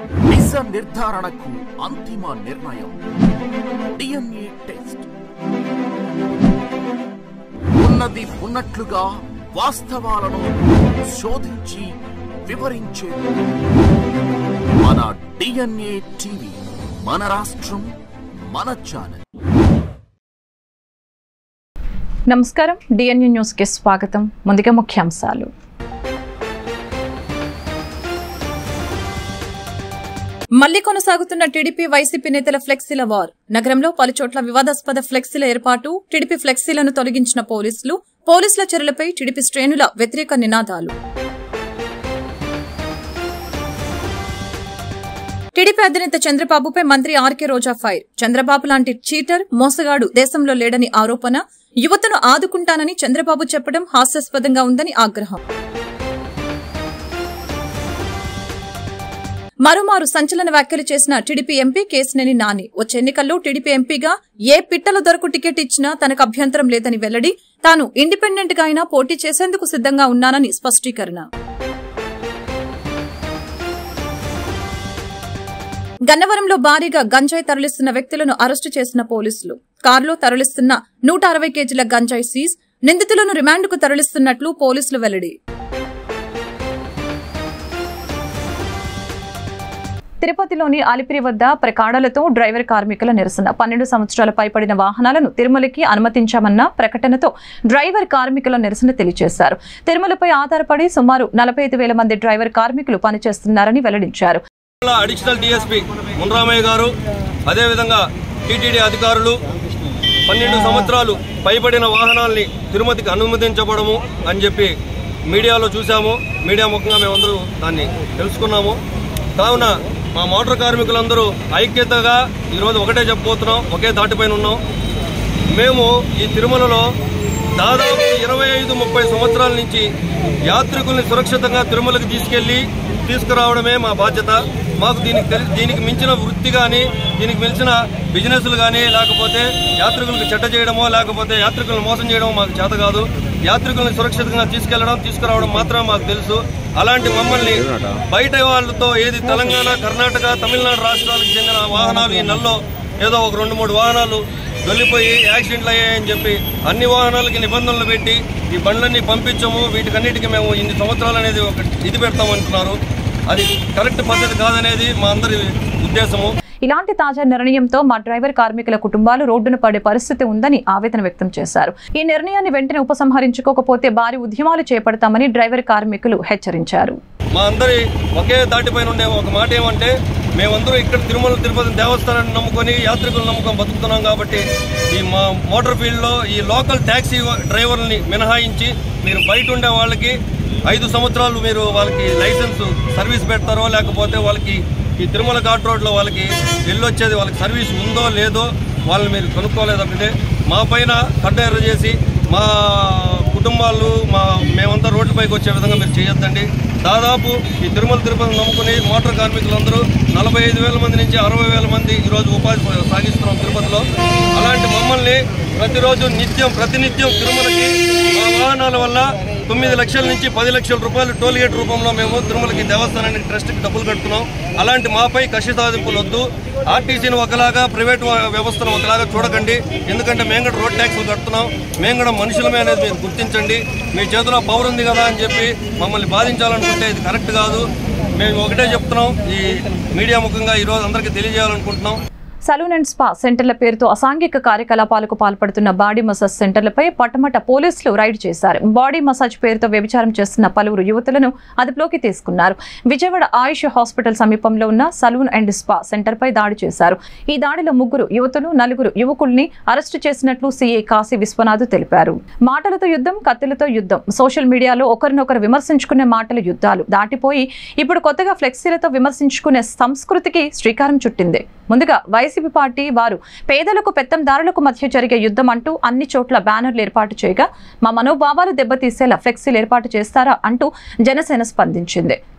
దిశ నిర్ధారణకు అంతిమ నిర్ణయం డిఎన్ఏ టెస్ట్ ఉన్నది ఉన్నట్లుగా వాస్తవాలను శోధించి వివరించే మన డిఎన్ఏ టీవీ మన రాష్ట్రం మన ఛానల్ నమస్కారం డిఎన్యూ న్యూస్ కి స్వాగతం ముందుగా ముఖ్యాంశాలు మళ్లీ కొనసాగుతున్న టీడీపీ వైసీపీ నేతల ఫ్లెక్సీల వార్ నగరంలో పలుచోట్ల వివాదాస్పద ఫ్లెక్సీల ఏర్పాటు టీడీపీ ఫ్లెక్సీలను తొలగించిన పోలీసులు పోలీసుల చర్యలపై టీడీపీ శ్రేణుల వ్యతిరేక నినాదాలు టీడీపీ అధినేత చంద్రబాబుపై మంత్రి ఆర్కే రోజా ఫైర్ చంద్రబాబు లాంటి చీటర్ మోసగాడు దేశంలో లేడని ఆరోపణ యువతను ఆదుకుంటానని చంద్రబాబు చెప్పడం హాస్యాస్పదంగా ఉందని ఆగ్రహం మరోమారు సంచలన వ్యాఖ్యలు చేసిన టీడీపీ ఎంపీ కేసినేని నాని వచ్చే ఎన్నికల్లో టీడీపీ ఎంపీగా ఏ పిట్టల దొరకు టికెట్ ఇచ్చినా తనకు అభ్యంతరం లేదని వెల్లడి తాను ఇండిపెండెంట్ గా అయినా పోటీ చేసేందుకు సిద్దంగా ఉన్నానని స్పష్టీకరణ గన్నవరంలో భారీగా గంజాయి తరలిస్తున్న వ్యక్తులను అరెస్టు చేసిన పోలీసులు కారులో తరలిస్తున్న నూట అరవై కేజీల గంజాయి సీజ్ నిందితులను రిమాండ్కు తరలిస్తున్నట్లు పోలీసులు వెల్లడి తిరుపతిలోని అలిపిరి వద్ద ప్రకాడలతో డ్రైవర్ కార్మికుల నిరసన పన్నెండు సంవత్సరాల పైబడిన వాహనాలను తిరుమలకి అనుమతించామన్న ప్రకటనతో డ్రైవర్ కార్మికుల నిరసన తెలియజేశారు తిరుమలపై ఆధారపడి సుమారు నలభై ఐదు వేల మంది డ్రైవర్ కార్మికులు పనిచేస్తున్నారని వెల్లడించారు జిల్లా అడిషనల్ డిఎస్పీ మున్రామయ్య గారు అదేవిధంగా టీటీడీ అధికారులు పన్నెండు సంవత్సరాలు పైబడిన వాహనాల్ని తిరుమతికి అనుమతించబడము అని చెప్పి మీడియాలో చూసాము మీడియా ముఖంగా మేమందరూ దాన్ని తెలుసుకున్నాము కావున మా మోటార్ కార్మికులందరూ ఐక్యతగా ఈరోజు ఒకటే చెప్పబోతున్నాం ఒకే దాటిపైన ఉన్నాం మేము ఈ తిరుమలలో దాదాపు ఇరవై ఐదు ముప్పై సంవత్సరాల నుంచి యాత్రికుల్ని సురక్షితంగా తిరుమలకు తీసుకెళ్లి తీసుకురావడమే మా బాధ్యత మాకు దీనికి తెలి- దీనికి మించిన వృత్తి కానీ దీనికి మించిన బిజినెస్లు కానీ లేకపోతే యాత్రికులకు చెడ్డ చేయడమో లేకపోతే యాత్రికులను మోసం చేయడమో మాకు చేత కాదు యాత్రికులను సురక్షితంగా తీసుకెళ్లడం తీసుకురావడం మాత్రమే మాకు తెలుసు అలాంటి మమ్మల్ని బయట వాళ్ళతో ఏది తెలంగాణ కర్ణాటక తమిళనాడు రాష్ట్రాలకు చెందిన వాహనాలు ఈ నెలలో ఏదో ఒక రెండు మూడు వాహనాలు దొల్లిపోయి యాక్సిడెంట్లు అయ్యాయని చెప్పి అన్ని వాహనాలకి నిబంధనలు పెట్టి ఈ బండ్లన్నీ పంపించము వీటికన్నిటికీ మేము ఇన్ని సంవత్సరాలు అనేది ఒక ఇది పెడతామంటున్నారు అది కరెక్ట్ పద్ధతి కాదనేది మా అందరి ఉద్దేశము ఇలాంటి తాజా నిర్ణయంతో మా డ్రైవర్ కార్మికుల కుటుంబాలు రోడ్డున పడే పరిస్థితి ఉందని ఆవేదన వ్యక్తం చేశారు ఈ నిర్ణయాన్ని వెంటనే ఉపసంహరించుకోకపోతే భారీ ఉద్యమాలు చేపడతామని డ్రైవర్ కార్మికులు హెచ్చరించారు మా అందరి ఒకే దాటిపైన ఉండే ఒక మాట ఏమంటే మేమందరూ ఇక్కడ తిరుమల తిరుపతి దేవస్థానాన్ని నమ్ముకొని యాత్రికులు నమ్ముకొని బతుకుతున్నాం కాబట్టి ఈ మా మోటార్ ఫీల్డ్లో ఈ లోకల్ ట్యాక్సీ డ్రైవర్లని మినహాయించి మీరు బయట ఉండే వాళ్ళకి ఐదు సంవత్సరాలు మీరు వాళ్ళకి లైసెన్స్ సర్వీస్ పెడతారో లేకపోతే వాళ్ళకి ఈ తిరుమల ఘాట్ రోడ్లో వాళ్ళకి వెళ్ళొచ్చేది వాళ్ళకి సర్వీస్ ఉందో లేదో వాళ్ళని మీరు కొనుక్కోలేదు ఒకటే మా పైన కడ్డ ఎర్ర చేసి మా కుటుంబాలు మా మేమంతా రోడ్లపైకి వచ్చే విధంగా మీరు చేయొద్దండి దాదాపు ఈ తిరుమల తిరుపతి నమ్ముకుని మోటార్ కార్మికులందరూ నలభై ఐదు వేల మంది నుంచి అరవై వేల మంది ఈరోజు ఉపాధి సాగిస్తున్నాం తిరుపతిలో అలాంటి మమ్మల్ని ప్రతిరోజు నిత్యం ప్రతినిత్యం తిరుమలకి మా వాహనాల వల్ల తొమ్మిది లక్షల నుంచి పది లక్షల రూపాయలు టోల్ గేట్ రూపంలో మేము తిరుమలకి దేవస్థానానికి ట్రస్ట్కి డబ్బులు కడుతున్నాం అలాంటి మాపై కషి సాధింపులు వద్దు ఆర్టీసీని ఒకలాగా ప్రైవేట్ వ్యవస్థను ఒకలాగా చూడకండి ఎందుకంటే మేము కూడా రోడ్ ట్యాక్స్లు కడుతున్నాం మేము కూడా మనుషులమే అనేది మీరు గుర్తించండి మీ చేతిలో పవర్ ఉంది కదా అని చెప్పి మమ్మల్ని బాధించాలనుకుంటే ఇది కరెక్ట్ కాదు మేము ఒకటే చెప్తున్నాం ఈ మీడియా ముఖంగా ఈరోజు అందరికీ తెలియజేయాలనుకుంటున్నాం సలూన్ అండ్ స్పా సెంటర్ల పేరుతో అసాంఘిక కార్యకలాపాలకు పాల్పడుతున్న బాడీ మసాజ్ సెంటర్లపై పట్టమట పోలీసులు రైడ్ చేశారు బాడీ మసాజ్ పేరుతో వ్యభిచారం చేస్తున్న పలువురు యువతులను అదుపులోకి తీసుకున్నారు విజయవాడ ఆయుష్ హాస్పిటల్ సమీపంలో ఉన్న సలూన్ అండ్ స్పా సెంటర్పై దాడి చేశారు ఈ దాడిలో ముగ్గురు యువతులు నలుగురు యువకుల్ని అరెస్టు చేసినట్లు సీఏ కాశీ విశ్వనాథ్ తెలిపారు మాటలతో యుద్ధం కత్తులతో యుద్ధం సోషల్ మీడియాలో ఒకరినొకరు విమర్శించుకునే మాటల యుద్ధాలు దాటిపోయి ఇప్పుడు కొత్తగా ఫ్లెక్సీలతో విమర్శించుకునే సంస్కృతికి శ్రీకారం చుట్టింది ముందుగా వైసీపీ పార్టీ వారు పేదలకు పెత్తందారులకు మధ్య జరిగే యుద్ధం అంటూ అన్ని చోట్ల బ్యానర్లు ఏర్పాటు చేయగా మా మనోభావాలు దెబ్బతీసేలా ఫ్లెక్సీలు ఏర్పాటు చేస్తారా అంటూ జనసేన స్పందించింది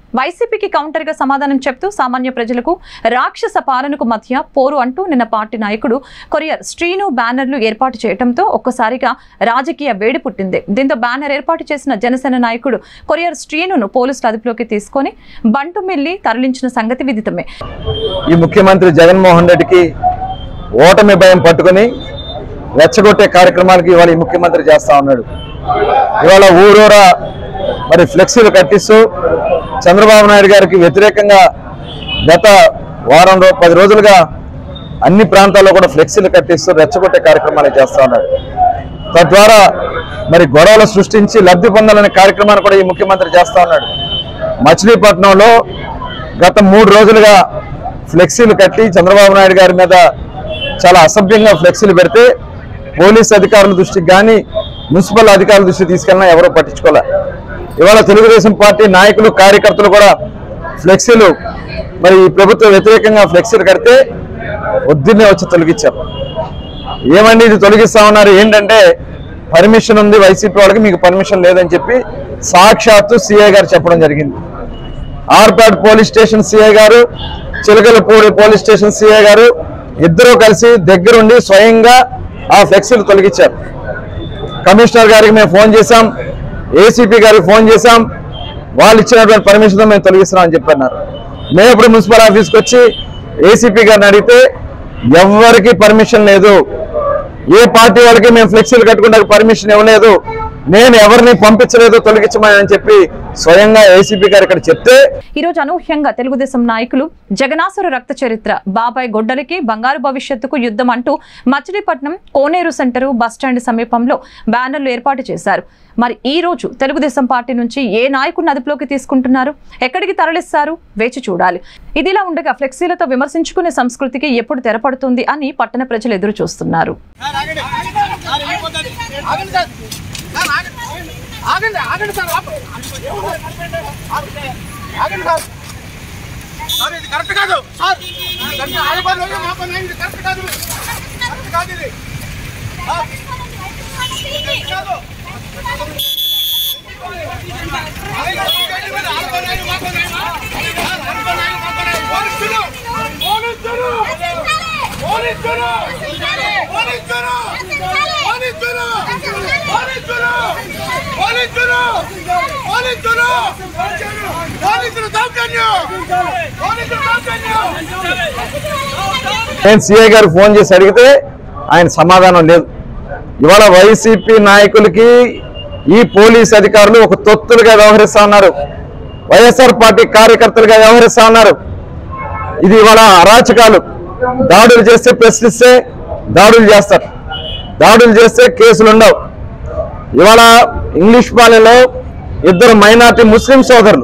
వైసీపీకి కౌంటర్ గా సమాధానం చెప్తూ సామాన్య ప్రజలకు రాక్షస పాలనకు మధ్య పోరు అంటూ నిన్న పార్టీ నాయకుడు కొరియర్ శ్రీను బ్యానర్లు ఏర్పాటు చేయడంతో ఒక్కసారిగా రాజకీయ వేడి పుట్టింది దీంతో బ్యానర్ ఏర్పాటు చేసిన జనసేన నాయకుడు కొరియర్ శ్రీనును పోలీసులు అదుపులోకి తీసుకొని బంటు మిల్లి తరలించిన సంగతి విదితమే ఈ ముఖ్యమంత్రి జగన్మోహన్ రెడ్డికి ఓటమి భయం పట్టుకొని రెచ్చగొట్టే కార్యక్రమాలకి ఇవాళ ఈ ముఖ్యమంత్రి చేస్తా ఉన్నాడు ఇవాళ ఊరూరా మరి ఫ్లెక్సీలు కట్టిస్తూ చంద్రబాబు నాయుడు గారికి వ్యతిరేకంగా గత వారం రో పది రోజులుగా అన్ని ప్రాంతాల్లో కూడా ఫ్లెక్సీలు కట్టిస్తూ రెచ్చగొట్టే కార్యక్రమాలు చేస్తా ఉన్నాడు తద్వారా మరి గొడవలు సృష్టించి లబ్ధి పొందాలనే కార్యక్రమాన్ని కూడా ఈ ముఖ్యమంత్రి చేస్తా ఉన్నాడు మచిలీపట్నంలో గత మూడు రోజులుగా ఫ్లెక్సీలు కట్టి చంద్రబాబు నాయుడు గారి మీద చాలా అసభ్యంగా ఫ్లెక్సీలు పెడితే పోలీస్ అధికారుల దృష్టికి కానీ మున్సిపల్ అధికారుల దృష్టికి తీసుకెళ్ళినా ఎవరూ పట్టించుకోలే ఇవాళ తెలుగుదేశం పార్టీ నాయకులు కార్యకర్తలు కూడా ఫ్లెక్సీలు మరి ఈ ప్రభుత్వ వ్యతిరేకంగా ఫ్లెక్సీలు కడితే పొద్దున్నే వచ్చి తొలగించారు ఏమండి ఇది తొలగిస్తా ఉన్నారు ఏంటంటే పర్మిషన్ ఉంది వైసీపీ వాళ్ళకి మీకు పర్మిషన్ లేదని చెప్పి సాక్షాత్తు సిఐ గారు చెప్పడం జరిగింది ఆర్పాడ్ పోలీస్ స్టేషన్ సిఐ గారు చిలకలపూడి పోలీస్ స్టేషన్ సిఐ గారు ఇద్దరూ కలిసి దగ్గరుండి స్వయంగా ఆ ఫ్లెక్సీలు తొలగించారు కమిషనర్ గారికి మేము ఫోన్ చేశాం ఏసీపీ గారికి ఫోన్ చేశాం వాళ్ళు ఇచ్చినటువంటి పర్మిషన్తో మేము తొలగిస్తున్నాం అని చెప్పన్నారు మేము ఇప్పుడు మున్సిపల్ ఆఫీస్కి వచ్చి ఏసీపీ గారిని అడిగితే ఎవరికి పర్మిషన్ లేదు ఏ పార్టీ వాళ్ళకి మేము ఫ్లెక్సీలు కట్టుకుంటే పర్మిషన్ ఇవ్వలేదు నేను ఎవరిని పంపించలేదు తొలగించమని అని చెప్పి స్వయంగా ఏసీపీ గారు ఇక్కడ చెప్తే ఈ రోజు అనూహ్యంగా తెలుగుదేశం నాయకులు జగనాసుర రక్త చరిత్ర బాబాయ్ గొడ్డలికి బంగారు భవిష్యత్తుకు యుద్ధం అంటూ మచిలీపట్నం కోనేరు సెంటరు బస్టాండ్ సమీపంలో బ్యానర్లు ఏర్పాటు చేశారు మరి ఈ రోజు తెలుగుదేశం పార్టీ నుంచి ఏ నాయకుడిని అదుపులోకి తీసుకుంటున్నారు ఎక్కడికి తరలిస్తారు వేచి చూడాలి ఇదిలా ఉండగా ఫ్లెక్సీలతో విమర్శించుకునే సంస్కృతికి ఎప్పుడు తెరపడుతుంది అని పట్టణ ప్రజలు ఎదురు చూస్తున్నారు ఆగండి ఆగండి సార్ ఆపు- ఆగండి ఆగండి సార్ సార్ ఇది కరెక్ట్ కాదు సార్ ఇది కరెక్ట్ ఆయన పని లేదు, మా పని లేదు, ఇది కరెక్ట్ కాదు కరెక్ట్ కాదు ఇది సార్, ఇది కరెక్ట్ కాదు ఆయన పని లేదు, ఆయన పని లేదు, మా పని లేదు. సార్, ఆయన పని లేదు, మా పని లేదు. పోలీసులు! పోలీసులు! పోలీసులు! పోలీసులు! పోలీసులు! పోలీసులు! పోలీసులు! పోలీసులు! పోలీసులు దౌర్జన్యం! పోలీసులు దౌర్జన్యం! నేను సిఐ గారు ఫోన్ చేసి అడిగితే ఆయన సమాధానం లేదు ఇవాళ వైసీపీ నాయకులకి ఈ పోలీస్ అధికారులు ఒక తొత్తులుగా వ్యవహరిస్తా ఉన్నారు వైఎస్ఆర్ పార్టీ కార్యకర్తలుగా వ్యవహరిస్తా ఉన్నారు ఇది ఇవాళ అరాచకాలు దాడులు చేస్తే ప్రశ్నిస్తే దాడులు చేస్తారు దాడులు చేస్తే కేసులు ఉండవు ఇవాళ ఇంగ్లీష్ పాలెంలో ఇద్దరు మైనార్టీ ముస్లిం సోదరులు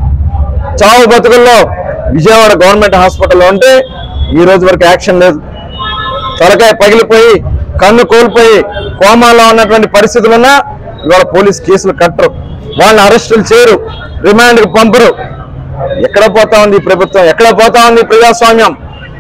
చావు బతుకుల్లో విజయవాడ గవర్నమెంట్ హాస్పిటల్లో ఉంటే ఈ రోజు వరకు యాక్షన్ లేదు తలకాయ పగిలిపోయి కన్ను కోల్పోయి కోమాలో ఉన్నటువంటి పరిస్థితులున్నా ఇవాళ పోలీస్ కేసులు కట్టరు వాళ్ళని అరెస్టులు చేయరు రిమాండ్కి పంపరు ఎక్కడ పోతా ఉంది ఈ ప్రభుత్వం ఎక్కడ పోతా ఉంది ఈ ప్రజాస్వామ్యం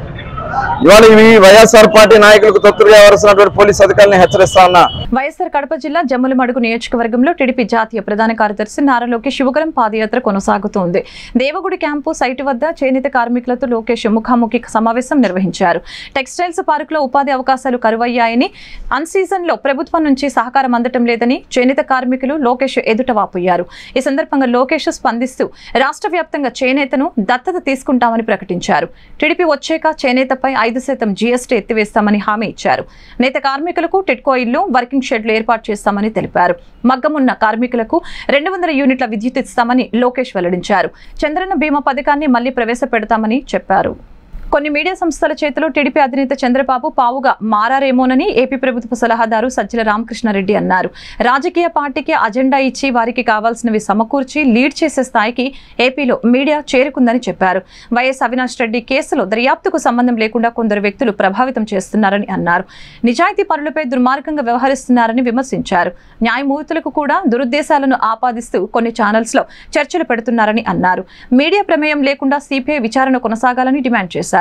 ఇవాళ ఇవి వైఎస్ఆర్ పార్టీ నాయకులకు తొత్తులుగా వ్యవహరిస్తున్నటువంటి పోలీస్ అధికారులను హెచ్చరిస్తా ఉన్నా వైఎస్ఆర్ కడప జిల్లా జమ్మలమడుగు నియోజకవర్గంలో టీడీపీ జాతీయ ప్రధాన కార్యదర్శి నారా లోకేష్ శుభకరం పాదయాత్ర కొనసాగుతోంది దేవగుడి క్యాంపు సైటు వద్ద చేనేత కార్మికులతో లోకేష్ ముఖాముఖి సమావేశం నిర్వహించారు టెక్స్టైల్స్ పార్కులో ఉపాధి అవకాశాలు కరువయ్యాయని అన్ సీజన్ లో ప్రభుత్వం నుంచి సహకారం అందటం లేదని చేనేత కార్మికులు లోకేష్ ఎదుట వాపోయారు ఈ సందర్భంగా లోకేష్ స్పందిస్తూ రాష్ట్ర వ్యాప్తంగా చేనేతను దత్తత తీసుకుంటామని ప్రకటించారు టీడీపీ వచ్చాక చేనేతపై ఐదు శాతం జీఎస్టీ ఎత్తివేస్తామని హామీ ఇచ్చారు నేత కార్మికులకు టిట్కో ఇల్లు వర్కింగ్ షెడ్లు ఏర్పాటు చేస్తామని తెలిపారు మగ్గమున్న కార్మికులకు రెండు వందల యూనిట్ల విద్యుత్ ఇస్తామని లోకేష్ వెల్లడించారు చంద్రన్న బీమా పథకాన్ని మళ్లీ ప్రవేశపెడతామని చెప్పారు కొన్ని మీడియా సంస్థల చేతిలో టీడీపీ అధినేత చంద్రబాబు పావుగా మారారేమోనని ఏపీ ప్రభుత్వ సలహాదారు సజ్జల రామకృష్ణారెడ్డి అన్నారు రాజకీయ పార్టీకి అజెండా ఇచ్చి వారికి కావాల్సినవి సమకూర్చి లీడ్ చేసే స్థాయికి ఏపీలో మీడియా చేరుకుందని చెప్పారు వైఎస్ అవినాష్ రెడ్డి కేసులో దర్యాప్తుకు సంబంధం లేకుండా కొందరు వ్యక్తులు ప్రభావితం చేస్తున్నారని అన్నారు నిజాయితీ పరులపై దుర్మార్గంగా వ్యవహరిస్తున్నారని విమర్శించారు న్యాయమూర్తులకు కూడా దురుద్దేశాలను ఆపాదిస్తూ కొన్ని ఛానల్స్ లో చర్చలు పెడుతున్నారని అన్నారు మీడియా ప్రమేయం లేకుండా సిపిఐ విచారణ కొనసాగాలని డిమాండ్ చేశారు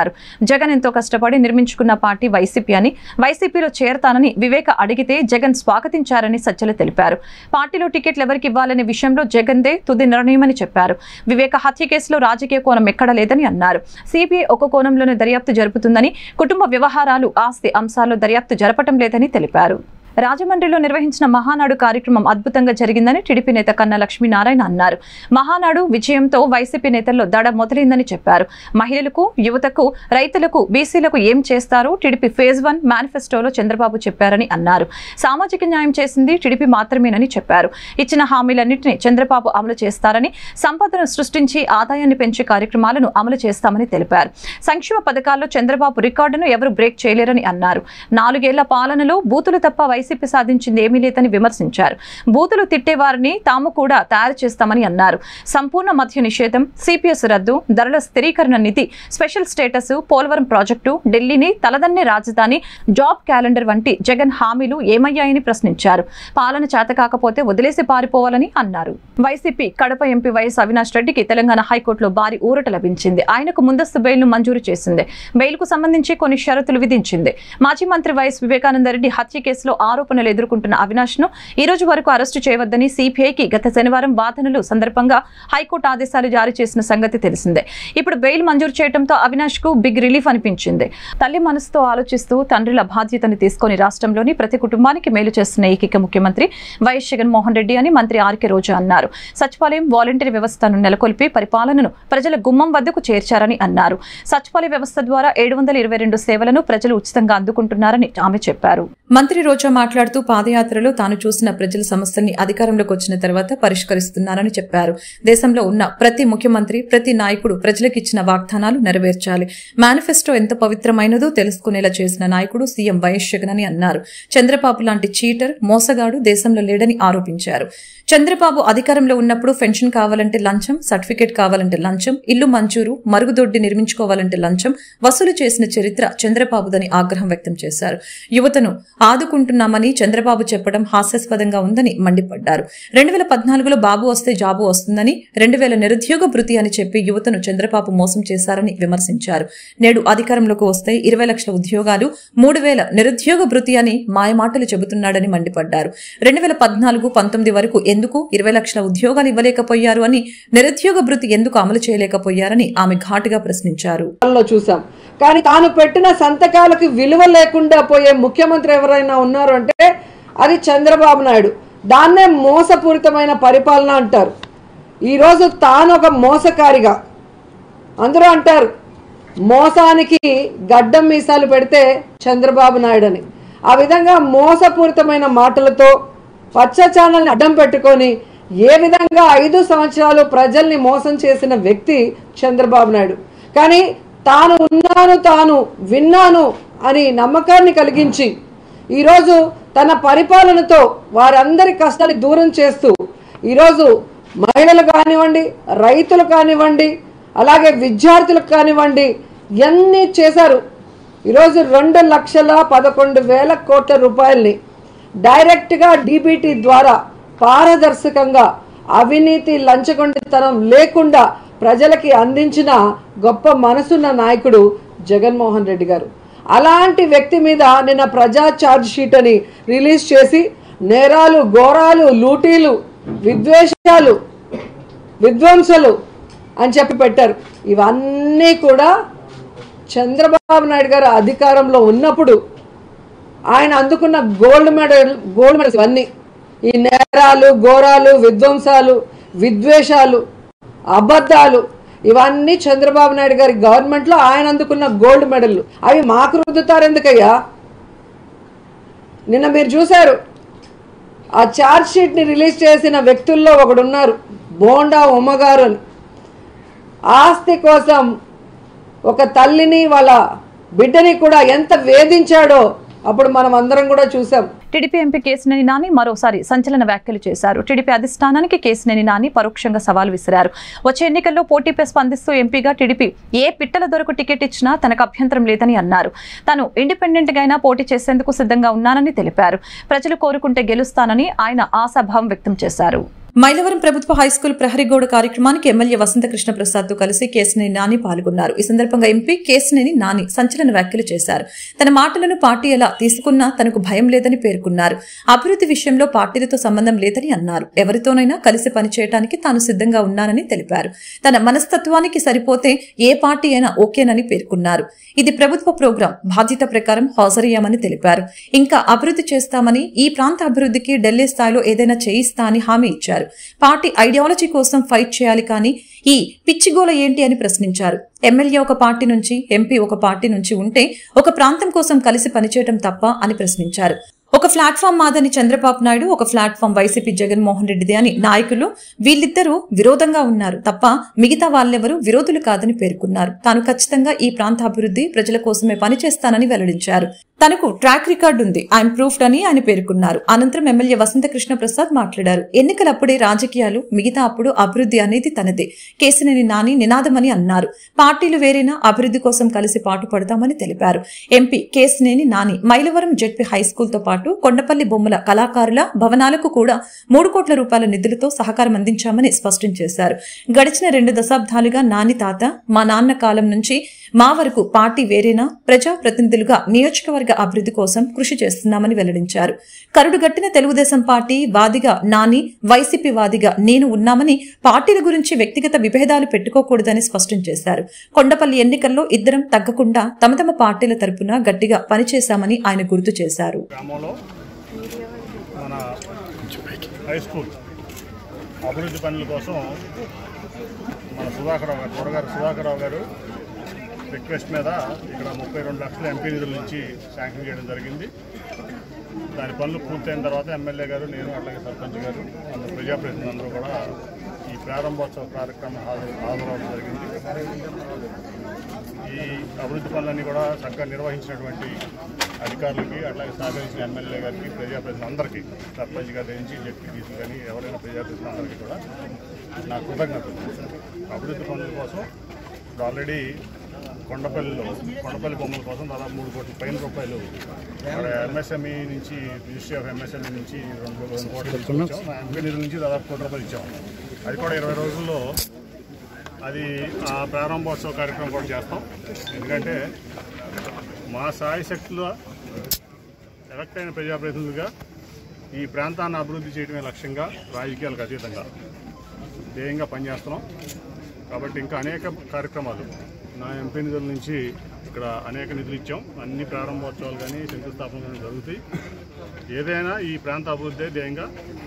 అన్నారు జగన్ ఎంతో కష్టపడి నిర్మించుకున్న పార్టీ వైసీపీ అని వైసీపీలో చేరతానని వివేక అడిగితే జగన్ స్వాగతించారని సజ్జల తెలిపారు పార్టీలో టికెట్లు ఎవరికి ఇవ్వాలనే విషయంలో జగన్దే తుది నిర్ణయమని చెప్పారు వివేక హత్య కేసులో రాజకీయ కోణం ఎక్కడ లేదని అన్నారు సిబిఐ ఒక కోణంలోనే దర్యాప్తు జరుపుతుందని కుటుంబ వ్యవహారాలు ఆస్తి అంశాల్లో దర్యాప్తు జరపటం లేదని తెలిపారు రాజమండ్రిలో నిర్వహించిన మహానాడు కార్యక్రమం అద్భుతంగా జరిగిందని టీడీపీ నేత కన్నా లక్ష్మీనారాయణ అన్నారు మహానాడు విజయంతో వైసీపీ నేతల్లో దడ మొదలైందని చెప్పారు మహిళలకు యువతకు రైతులకు బీసీలకు ఏం చేస్తారో టీడీపీ ఫేజ్ వన్ మేనిఫెస్టోలో చంద్రబాబు చెప్పారని అన్నారు సామాజిక న్యాయం చేసింది టీడీపీ మాత్రమేనని చెప్పారు ఇచ్చిన హామీలన్నింటినీ చంద్రబాబు అమలు చేస్తారని సంపదను సృష్టించి ఆదాయాన్ని పెంచే కార్యక్రమాలను అమలు చేస్తామని తెలిపారు సంక్షేమ పథకాల్లో చంద్రబాబు రికార్డును ఎవరు బ్రేక్ చేయలేరని అన్నారు నాలుగేళ్ల పాలనలో బూతులు తప్ప వైసీపీ సాధించింది ఏమీ లేదని విమర్శించారు బూతులు తిట్టేవారిని తాము కూడా తయారు చేస్తామని అన్నారు సంపూర్ణ మద్య నిషేధం సిపిఎస్ రద్దు ధరల స్థిరీకరణ నిధి స్పెషల్ స్టేటస్ పోలవరం ప్రాజెక్టు ఢిల్లీని తలదన్నే రాజధాని జాబ్ క్యాలెండర్ వంటి జగన్ హామీలు ఏమయ్యాయని ప్రశ్నించారు పాలన చేత కాకపోతే వదిలేసి పారిపోవాలని అన్నారు వైసీపీ కడప ఎంపీ వైఎస్ అవినాష్ రెడ్డికి తెలంగాణ హైకోర్టులో భారీ ఊరట లభించింది ఆయనకు ముందస్తు బెయిల్ను మంజూరు చేసింది బెయిల్కు సంబంధించి కొన్ని షరతులు విధించింది మాజీ మంత్రి వైఎస్ వివేకానంద రెడ్డి హత్య కేసులో ఆరోపణలు ఎదుర్కొంటున్న అవినాష్ ను ఈ రోజు వరకు అరెస్టు చేయవద్దని సిపిఐకి గత శనివారం వాదనలు సందర్భంగా హైకోర్టు ఆదేశాలు జారీ చేసిన సంగతి తెలిసిందే ఇప్పుడు బెయిల్ మంజూరు చేయడంతో అవినాష్ కు బిగ్ రిలీఫ్ అనిపించింది తల్లి మనసుతో ఆలోచిస్తూ తండ్రుల బాధ్యతను తీసుకొని రాష్ట్రంలోని ప్రతి కుటుంబానికి మేలు చేస్తున్న ఏకైక ముఖ్యమంత్రి వైఎస్ జగన్మోహన్ రెడ్డి అని మంత్రి ఆర్కే రోజా అన్నారు సచివాలయం వాలంటీర్ వ్యవస్థను నెలకొల్పి పరిపాలనను ప్రజల గుమ్మం వద్దకు చేర్చారని అన్నారు సచివాలయ వ్యవస్థ ద్వారా ఏడు వందల ఇరవై రెండు సేవలను ప్రజలు ఉచితంగా అందుకుంటున్నారని ఆమె చెప్పారు మంత్రి రోజా మాట్లాడుతూ పాదయాత్రలో తాను చూసిన ప్రజల సమస్యల్ని అధికారంలోకి వచ్చిన తర్వాత పరిష్కరిస్తున్నారని చెప్పారు దేశంలో ఉన్న ప్రతి ముఖ్యమంత్రి ప్రతి నాయకుడు ప్రజలకు ఇచ్చిన వాగ్దానాలు నెరవేర్చాలి మేనిఫెస్టో ఎంత పవిత్రమైనదో తెలుసుకునేలా చేసిన నాయకుడు సీఎం వైఎస్ జగన్ అని అన్నారు చంద్రబాబు లాంటి చీటర్ మోసగాడు దేశంలో లేడని ఆరోపించారు చంద్రబాబు అధికారంలో ఉన్నప్పుడు పెన్షన్ కావాలంటే లంచం సర్టిఫికేట్ కావాలంటే లంచం ఇల్లు మంజూరు మరుగుదొడ్డి నిర్మించుకోవాలంటే లంచం వసూలు చేసిన చరిత్ర చంద్రబాబుదని ఆగ్రహం వ్యక్తం చేశారు యువతను ఆదుకుంటున్నామని చంద్రబాబు చెప్పడం హాస్యాస్పదంగా ఉందని మండిపడ్డారు రెండు వేల పద్నాలుగులో బాబు వస్తే జాబు వస్తుందని రెండు వేల నిరుద్యోగ భృతి అని చెప్పి యువతను చంద్రబాబు మోసం చేశారని విమర్శించారు నేడు అధికారంలోకి వస్తే ఇరవై లక్షల ఉద్యోగాలు మూడు వేల నిరుద్యోగ భృతి అని మాయమాటలు చెబుతున్నాడని మండిపడ్డారు రెండు వేల పద్నాలుగు పంతొమ్మిది వరకు ఎందుకు ఇరవై లక్షల ఉద్యోగాలు ఇవ్వలేకపోయారు అని నిరుద్యోగ భృతి ఎందుకు అమలు చేయలేకపోయారని ఆమె ఘాటుగా ప్రశ్నించారు లో చూసాం కానీ తాను పెట్టిన సంతకాలకు విలువ లేకుండా పోయే ముఖ్యమంత్రి ఎవరైనా ఉన్నారు అంటే అది చంద్రబాబు నాయుడు దాన్నే మోసపూరితమైన పరిపాలన అంటారు ఈరోజు తాను ఒక మోసకారిగా అందరూ అంటారు మోసానికి గడ్డం మీసాలు పెడితే చంద్రబాబు నాయుడు అని ఆ విధంగా మోసపూరితమైన మాటలతో పచ్చ ఛానల్ని అడ్డం పెట్టుకొని ఏ విధంగా ఐదు సంవత్సరాలు ప్రజల్ని మోసం చేసిన వ్యక్తి చంద్రబాబు నాయుడు కానీ తాను ఉన్నాను తాను విన్నాను అని నమ్మకాన్ని కలిగించి ఈరోజు తన పరిపాలనతో వారందరి కష్టాన్ని దూరం చేస్తూ ఈరోజు మహిళలు కానివ్వండి రైతులు కానివ్వండి అలాగే విద్యార్థులకు కానివ్వండి ఎన్ని చేశారు ఈరోజు రెండు లక్షల పదకొండు వేల కోట్ల రూపాయల్ని డైరెక్ట్గా డీబీటీ ద్వారా పారదర్శకంగా అవినీతి లంచగొండితనం లేకుండా ప్రజలకి అందించిన గొప్ప మనసున్న నాయకుడు జగన్మోహన్ రెడ్డి గారు అలాంటి వ్యక్తి మీద నిన్న ప్రజా ఛార్జ్ షీట్ అని రిలీజ్ చేసి నేరాలు ఘోరాలు లూటీలు విద్వేషాలు విధ్వంసలు అని చెప్పి పెట్టారు ఇవన్నీ కూడా చంద్రబాబు నాయుడు గారు అధికారంలో ఉన్నప్పుడు ఆయన అందుకున్న గోల్డ్ మెడల్ గోల్డ్ మెడల్స్ ఇవన్నీ ఈ నేరాలు ఘోరాలు విధ్వంసాలు విద్వేషాలు అబద్ధాలు ఇవన్నీ చంద్రబాబు నాయుడు గారి గవర్నమెంట్లో ఆయన అందుకున్న గోల్డ్ మెడల్ అవి మాకు రుద్దుతారు ఎందుకయ్యా నిన్న మీరు చూశారు ఆ ఛార్జ్ షీట్ని రిలీజ్ చేసిన వ్యక్తుల్లో ఒకడున్నారు బోండా ఉమ్మగారు అని ఆస్తి కోసం ఒక తల్లిని వాళ్ళ బిడ్డని కూడా ఎంత వేధించాడో అప్పుడు మనం అందరం కూడా చూసాం టీడీపీ ఎంపీ కేసినేని నాని మరోసారి సంచలన వ్యాఖ్యలు చేశారు టీడీపీ అధిష్టానానికి కేసినేని నాని పరోక్షంగా సవాల్ విసిరారు వచ్చే ఎన్నికల్లో పోటీపై స్పందిస్తూ ఎంపీగా టీడీపీ ఏ పిట్టల దొరకు టికెట్ ఇచ్చినా తనకు అభ్యంతరం లేదని అన్నారు తాను ఇండిపెండెంట్ గా అయినా పోటీ చేసేందుకు సిద్ధంగా ఉన్నానని తెలిపారు ప్రజలు కోరుకుంటే గెలుస్తానని ఆయన ఆశాభావం వ్యక్తం చేశారు మైలవరం ప్రభుత్వ హైస్కూల్ ప్రహరీగోడ కార్యక్రమానికి ఎమ్మెల్యే వసంతకృష్ణ ప్రసాద్ తో కలిసి కేసినేని నాని పాల్గొన్నారు ఈ సందర్భంగా ఎంపీ కేసినేని నాని సంచలన వ్యాఖ్యలు చేశారు తన మాటలను పార్టీ ఎలా తీసుకున్నా తనకు భయం లేదని పేర్కొన్నారు అభివృద్ధి విషయంలో పార్టీలతో సంబంధం లేదని అన్నారు ఎవరితోనైనా కలిసి పనిచేయడానికి తాను సిద్ధంగా ఉన్నానని తెలిపారు తన మనస్తత్వానికి సరిపోతే ఏ పార్టీ అయినా ఓకేనని పేర్కొన్నారు ఇది ప్రభుత్వ ప్రోగ్రాం బాధ్యత ప్రకారం హాజరయ్యామని తెలిపారు ఇంకా అభివృద్ధి చేస్తామని ఈ ప్రాంత అభివృద్ధికి ఢిల్లీ స్థాయిలో ఏదైనా చేయిస్తా అని హామీ ఇచ్చారు పార్టీ ఐడియాలజీ కోసం ఫైట్ చేయాలి కానీ ఈ పిచ్చిగోల ఏంటి అని ప్రశ్నించారు ఎమ్మెల్యే ఒక పార్టీ నుంచి ఎంపీ ఒక పార్టీ నుంచి ఉంటే ఒక ప్రాంతం కోసం కలిసి పనిచేయడం తప్ప అని ప్రశ్నించారు ఒక ప్లాట్ఫామ్ మాదని చంద్రబాబు నాయుడు ఒక ప్లాట్ఫామ్ వైసీపీ జగన్మోహన్ రెడ్డిది అని నాయకులు వీళ్ళిద్దరూ విరోధంగా ఉన్నారు తప్ప మిగతా వాళ్ళెవరూ విరోధులు కాదని పేర్కొన్నారు తాను ఖచ్చితంగా ఈ ప్రాంత అభివృద్ధి ప్రజల కోసమే పనిచేస్తానని వెల్లడించారు తనకు ట్రాక్ రికార్డు ఉంది ఐఎమ్ ప్రూఫ్డ్ అని ఆయన పేర్కొన్నారు అనంతరం ఎమ్మెల్యే వసంత కృష్ణ ప్రసాద్ మాట్లాడారు ఎన్నికలప్పుడే రాజకీయాలు మిగతా అప్పుడు అభివృద్ధి అనేది తనదే కేసినేని నాని నినాదమని అన్నారు పార్టీలు వేరైనా అభివృద్ధి కోసం కలిసి పాటుపడతామని తెలిపారు MP Kesineni Nani Mylavaram ZP high school తో పాటు కొండపల్లి బొమ్మల కళాకారుల భవనాలకు కూడా మూడు కోట్ల రూపాయల నిధులతో సహకారం అందించామని స్పష్టం చేశారు గడిచిన రెండు దశాబ్దాలుగా నాని తాత మా నాన్న కాలం నుంచి మా వరకు పార్టీ వేరేనా ప్రజా ప్రతినిధులుగా నియోజకవర్గ అభివృద్ధి కోసం కృషి చేస్తున్నామని వెల్లడించారు కరుడుగట్టిన తెలుగుదేశం పార్టీ వాదిగా నాని వైసీపీ వాదిగా నేను ఉన్నామని పార్టీల గురించి వ్యక్తిగత విభేదాలు పెట్టుకోకూడదని స్పష్టం చేశారు కొండపల్లి ఎన్నికల్లో ఇద్దరం తగ్గకుండా తమ తమ పార్టీల తరపున గట్టిగా పనిచేశామని ఆయన గుర్తు చేశారు గ్రామంలో మన హై స్కూల్ అభివృద్ధి పనుల కోసం మన సుధాకరరావు గారు త్వరగారు సుధాకరరావు గారు రిక్వెస్ట్ మీద ఇక్కడ ముప్పై రెండు లక్షల ఎంపీ నిధుల నుంచి శాంక్షన్ చేయడం జరిగింది దాని పనులు పూర్తయిన తర్వాత ఎమ్మెల్యే గారు నేను అట్లాగే సర్పంచ్ గారు అందరు ప్రజాప్రతినిధులు అందరూ కూడా ఈ ప్రారంభోత్సవ కార్యక్రమం హాజరు హాజరవడం జరిగింది ఈ అభివృద్ధి పనులన్నీ కూడా చక్కగా నిర్వహించినటువంటి అధికారులకి అట్లాగే సహకరించిన ఎమ్మెల్యే గారికి ప్రజాప్రతినిధులు అందరికీ సర్పంచ్ గారి నుంచి జడ్పీటీసీ కానీ ఎవరైనా ప్రజాప్రతినిధులు అందరికీ కూడా నా కృతజ్ఞతలు అభివృద్ధి పనుల కోసం ఇప్పుడు ఆల్రెడీ కొండపల్లిలో కొండపల్లి బొమ్మల కోసం దాదాపు మూడు కోట్ల పైన రూపాయలు ఇక్కడ ఎంఎస్ఎంఈ నుంచి మినిస్ట్రీ ఆఫ్ ఎంఎస్ఎంఈ నుంచి రెండు రెండు కోట్లు ఇచ్చాం ఎంపీ నిధుల నుంచి దాదాపు కోటి రూపాయలు ఇచ్చాం అది కూడా ఇరవై రోజుల్లో అది ఆ ప్రారంభోత్సవ కార్యక్రమం కూడా చేస్తాం ఎందుకంటే మా సాయి శక్తుల ఎలక్ట్ అయిన ప్రజాప్రతినిధులుగా ఈ ప్రాంతాన్ని అభివృద్ధి చేయడమే లక్ష్యంగా రాజకీయాలకు అతీతంగా ధ్యేయంగా పనిచేస్తున్నాం కాబట్టి ఇంకా అనేక కార్యక్రమాలు నా ఎంపీ నిధుల నుంచి ఇక్కడ అనేక నిధులు ఇచ్చాం అన్ని ప్రారంభోత్సవాలు కానీ శంకుస్థాపన కానీ జరుగుతాయి ఏదైనా ఈ ప్రాంత అభివృద్ధి ధ్యేయంగా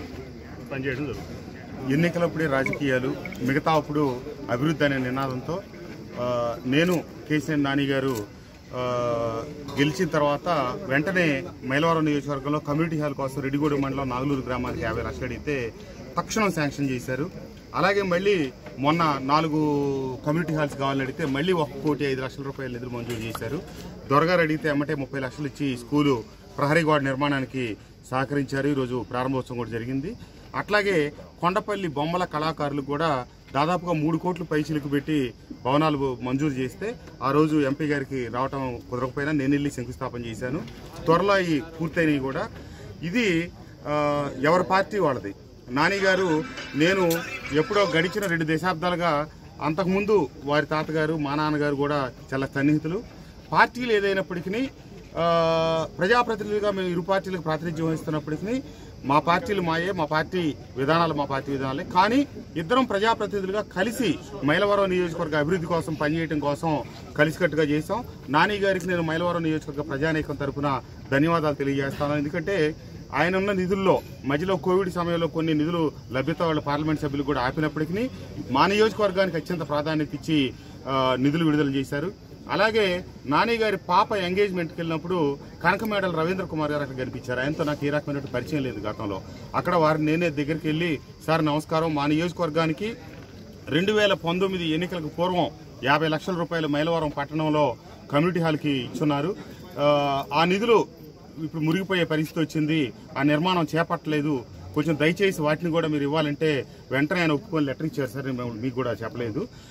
పనిచేయడం జరుగుతుంది ఎన్నికలప్పుడే రాజకీయాలు మిగతా అప్పుడు అభివృద్ధి అనే నినాదంతో ఆ, నేను కేసీఆర్ నాని గారు ఆ, గెలిచిన తర్వాత వెంటనే మైలవరం నియోజకవర్గంలో కమ్యూనిటీ హాల్ కోసం రెడ్డిగూడెం మండలం నాగులూరు గ్రామానికి యాభై లక్షలు అడిగితే తక్షణం శాంక్షన్ చేశారు అలాగే మళ్ళీ మొన్న నాలుగు కమ్యూనిటీ హాల్స్ కావాలని అడిగితే మళ్ళీ ఒక కోటి ఐదు లక్షల రూపాయలు నిధులు మంజూరు చేశారు దొరగారు అడిగితే ఎమ్మటే ముప్పై లక్షలు ఇచ్చి స్కూలు ప్రహరీ గోడ నిర్మాణానికి సహకరించారు ఈరోజు ప్రారంభోత్సవం కూడా జరిగింది అట్లాగే కొండపల్లి బొమ్మల కళాకారులు కూడా దాదాపుగా మూడు కోట్లు పైచిలకు పెట్టి భవనాలు మంజూరు చేస్తే ఆ రోజు ఎంపీ గారికి రావటం కుదరకపోయినా నేను వెళ్ళి శంకుస్థాపన చేశాను త్వరలో ఈ పూర్తయినవి కూడా ఇది ఆ, ఎవరి పార్టీ వాళ్ళది నాని గారు నేను ఎప్పుడో గడిచిన రెండు దశాబ్దాలుగా అంతకుముందు వారి తాతగారు మా నాన్నగారు కూడా చాలా సన్నిహితులు పార్టీలు ఏదైనప్పటికీ ఆ, ప్రజాప్రతినిధులుగా మేము ఇరు పార్టీలకు ప్రాతినిధ్యం వహిస్తున్నప్పటికీ మా పార్టీలు మాయే మా పార్టీ విధానాలు మా పార్టీ విధానాలే కానీ ఇద్దరం ప్రజాప్రతినిధులుగా కలిసి మైలవరం నియోజకవర్గ అభివృద్ధి కోసం పనిచేయడం కోసం కలిసికట్టుగా చేశాం నాని గారికి నేను మైలవరం నియోజకవర్గ ప్రజానీకం తరపున ధన్యవాదాలు తెలియజేస్తాను ఎందుకంటే ఆయన ఉన్న నిధుల్లో మధ్యలో కోవిడ్ సమయంలో కొన్ని నిధులు లభ్యత వాళ్ళ పార్లమెంట్ సభ్యులు కూడా ఆపినప్పటికీ మా నియోజకవర్గానికి అత్యంత ప్రాధాన్యత ఇచ్చి ఆ, నిధులు విడుదల చేశారు అలాగే నాని గారి పాప ఎంగేజ్మెంట్కి వెళ్ళినప్పుడు కనకమేడల రవీంద్ర కుమార్ గారు అక్కడ కనిపించారు ఆయనతో నాకు ఏ రకమైన పరిచయం లేదు గతంలో అక్కడ వారిని నేనే దగ్గరికి వెళ్ళి సార్ నమస్కారం మా నియోజకవర్గానికి రెండు వేల పంతొమ్మిది ఎన్నికలకు పూర్వం యాభై లక్షల రూపాయలు మైలవరం పట్టణంలో కమ్యూనిటీ హాల్కి ఇచ్చున్నారు ఆ, ఆ నిధులు ఇప్పుడు మురిగిపోయే పరిస్థితి వచ్చింది ఆ నిర్మాణం చేపట్టలేదు కొంచెం దయచేసి వాటిని కూడా మీరు ఇవ్వాలంటే వెంటనే ఆయన ఒప్పుకొని లెటర్ ఇచ్చారు సార్ మేము మీకు కూడా చెప్పలేదు